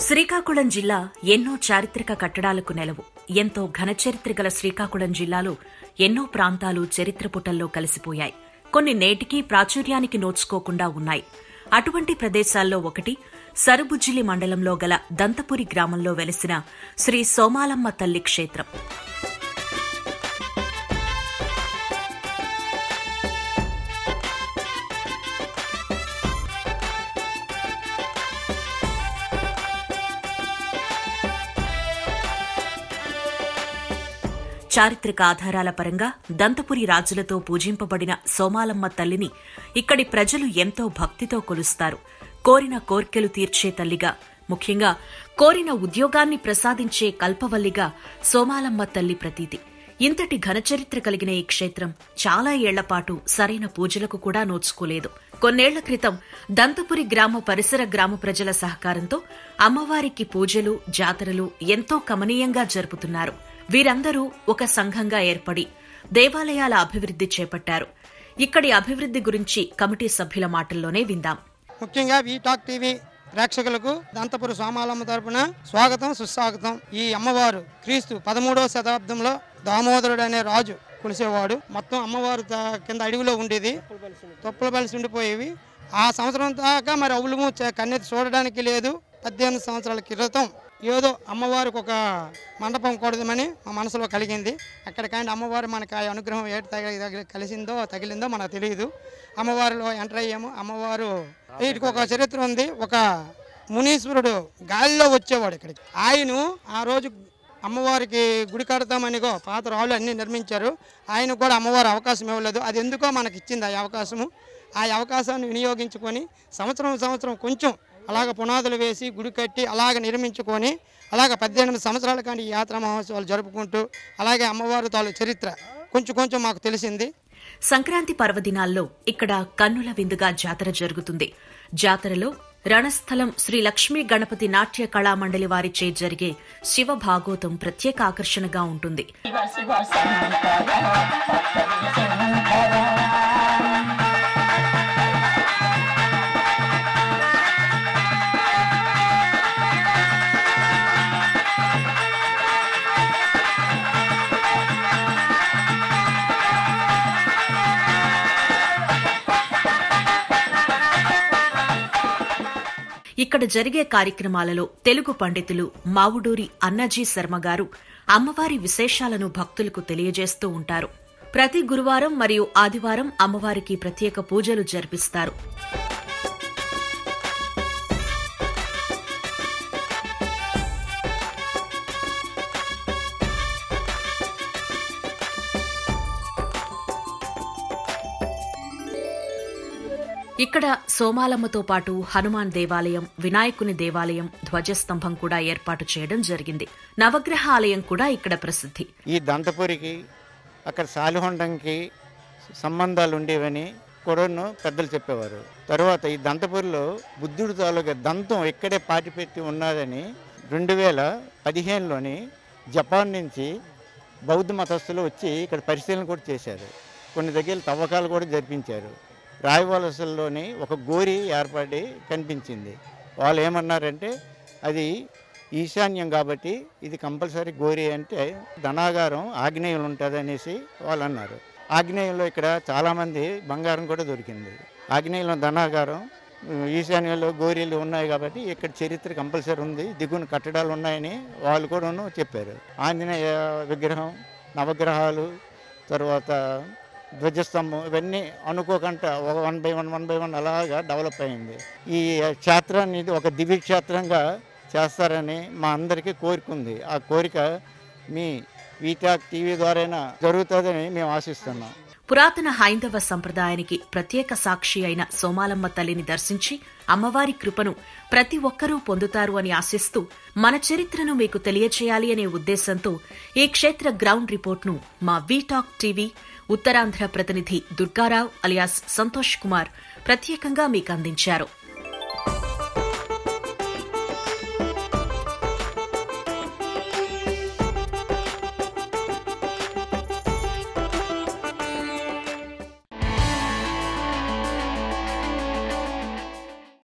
శ్రీకాకుళం జిల్లా ఎన్నో చారిత్రక కట్టడాలకు నెలవు ఎంతో ఘనచరిత్ర గల శ్రీకాకుళం జిల్లాలో ఎన్నో ప్రాంతాలు చరిత్ర పుటల్లో కలిసిపోయాయి కొన్ని నేటికీ ప్రాచుర్యానికి నోచుకోకుండా ఉన్నాయి అటువంటి ప్రదేశాల్లో ఒకటి సరుబుజ్జిలి మండలంలో గల దంతపురి గ్రామంలో వెలిసిన శ్రీ సోమాలమ్మ తల్లి క్షేత్రం చారిత్రక ఆధారాల పరంగా దంతపురి రాజులతో పూజింపబడిన సోమాలమ్మ తల్లిని ఇక్కడి ప్రజలు ఎంతో భక్తితో కొలుస్తారు కోరిన కోర్కెలు తీర్చే తల్లిగా ముఖ్యంగా కోరిన ఉద్యోగాన్ని ప్రసాదించే కల్పవల్లిగా సోమాలమ్మ తల్లి ప్రతీతి ఇంతటి ఘనచరిత్ర కలిగిన ఈ క్షేత్రం చాలా ఏళ్లపాటు సరైన పూజలకు కూడా నోచుకోలేదు కొన్నేళ్ల క్రితం దంతపురి గ్రామ పరిసర గ్రామ ప్రజల సహకారంతో అమ్మవారికి పూజలు జాతరలు ఎంతో కమనీయంగా జరుపుతున్నారు వీరందరూ ఒక సంఘంగా ఏర్పడి దేవాలయాల అభివృద్ది చేపట్టారు ఇక్కడి అభివృద్ది గురించి కమిటీ సభ్యుల మాటల్లోనే విందాం ముఖ్యంగా వీ టాక్ టీవీ ప్రేక్షకులకు దంతపురి సోమాలమ్మ తరపున స్వాగతం సుస్వాగతం ఈ అమ్మవారు క్రీస్తు పదమూడవ శతాబ్దంలో దామోదరుడు అనే రాజు కొలిసేవాడు మొత్తం అమ్మవారు త- కింద అడవిలో ఉండేది తొప్పులు బలిసి ఉండిపోయేవి ఆ సంవత్సరం దాకా మరి అవులము చ- కన్నెత్తి చూడడానికి లేదు పద్దెనిమిది సంవత్సరాల క్రితం ఏదో అమ్మవారికి ఒక మండపం కూడదమని మా మనసులో కలిగింది అక్కడికైనా అమ్మవారు మనకి ఆ అనుగ్రహం ఏడు తగిలి తగిలి కలిసిందో తగిలిందో మనకు తెలియదు అమ్మవారిలో ఎంటర్ అయ్యాము అమ్మవారు వీటికి ఒక చరిత్ర ఉంది ఒక మునీశ్వరుడు గాలిలో వచ్చేవాడు ఇక్కడికి ఆయన ఆ రోజు అమ్మవారికి గుడి కడతామనిగో పాత రాళ్ళు అన్నీ నిర్మించారు ఆయనకు కూడా అమ్మవారు అవకాశం ఇవ్వలేదు అది ఎందుకో మనకి ఇచ్చింది ఆ అవకాశము ఆ అవకాశాన్ని వినియోగించుకొని సంవత్సరం సంవత్సరం కొంచెం అలాగ పునాదులు వేసి గుడి కట్టి అలాగ నిర్మించుకొని అలాగ పద్దెనిమిది సంవత్సరాల కానీ ఈ యాత్రా మహోత్సవాలు జరుపుకుంటూ అలాగే అమ్మవారు తాలూ చరిత్ర కొంచెం కొంచెం మాకు తెలిసింది సంక్రాంతి పర్వదినాల్లో ఇక్కడ కన్నుల విందుగా జాతర జరుగుతుంది జాతరలో రణస్థలం శ్రీ లక్ష్మీ గణపతి నాట్య కళామండలి వారిచే జరిగే శివ భాగోతం ప్రత్యేక ఆకర్షణగా ఉంటుంది శివ శివ శంకర శంకర ఇక్కడ జరిగే కార్యక్రమాలలో తెలుగు పండితులు మావుడూరి అన్నజీ శర్మ గారు అమ్మవారి విశేషాలను భక్తులకు తెలియజేస్తూ ఉంటారు ప్రతి గురువారం మరియు ఆదివారం అమ్మవారికి ప్రత్యేక పూజలు జరిపిస్తారు ఇక్కడ సోమాలమ్మతో పాటు హనుమాన్ దేవాలయం వినాయకుని దేవాలయం ధ్వజస్తంభం కూడా ఏర్పాటు చేయడం జరిగింది నవగ్రహ ఆలయం కూడా ఇక్కడ ప్రసిద్ధి ఈ దంతపురికి అక్కడ సాలిహొండంకి సంబంధాలు ఉండేవని కూడాను పెద్దలు చెప్పేవారు తర్వాత ఈ దంతపురిలో బుద్ధుడి తాలూకా దంతం ఇక్కడే పాటిపెట్టి ఉన్నదని రెండు వేల పదిహేనులోని జపాన్ నుంచి బౌద్ధ మతస్థులు వచ్చి ఇక్కడ పరిశీలన కూడా చేశారు కొన్ని దగ్గర తవ్వకాలు కూడా జరిపించారు రాయవలసల్లోని ఒక గోరి ఏర్పడి కనిపించింది వాళ్ళు ఏమన్నారంటే అది ఈశాన్యం కాబట్టి ఇది కంపల్సరీ గోరి అంటే ధనాగారం ఆగ్నేయంలో ఉంటుంది అనేసి వాళ్ళు అన్నారు ఆగ్నేయంలో ఇక్కడ చాలామంది బంగారం కూడా దొరికింది ఆగ్నేయంలో ధనాగారం ఈశాన్యంలో గోరీలు ఉన్నాయి కాబట్టి ఇక్కడ చరిత్ర కంపల్సరీ ఉంది దిగున కట్టడాలు ఉన్నాయని వాళ్ళు కూడాను చెప్పారు ఆంజనేయ విగ్రహం నవగ్రహాలు తర్వాత ధ్వజస్తంభం ఇవన్నీ అనుకోకుండా ఒక one by one one by one అలాగా డెవలప్ అయింది ఈ క్షేత్రాన్ని ఇది ఒక దివ్య క్షేత్రంగా చేస్తారని మా అందరికీ కోరిక ఉంది ఆ కోరిక మీ వీటాక్ టీవీ ద్వారైనా జరుగుతుందని మేము ఆశిస్తున్నాం పురాతన హైందవ సంప్రదాయానికి ప్రత్యేక సాక్షి అయిన సోమాలమ్మ తల్లిని దర్శించి అమ్మవారి కృపను ప్రతి ఒక్కరూ పొందుతారు అని ఆశిస్తూ మన చరిత్రను మీకు తెలియచేయాలి అనే ఉద్దేశంతో ఈ క్షేత్ర గ్రౌండ్ రిపోర్ట్ను మా వీటాక్ టీవీ ఉత్తరాంధ్ర ప్రతినిధి దుర్గారావు అలియాస్ సంతోష్ కుమార్ ప్రత్యేకంగా మీకు అందించారు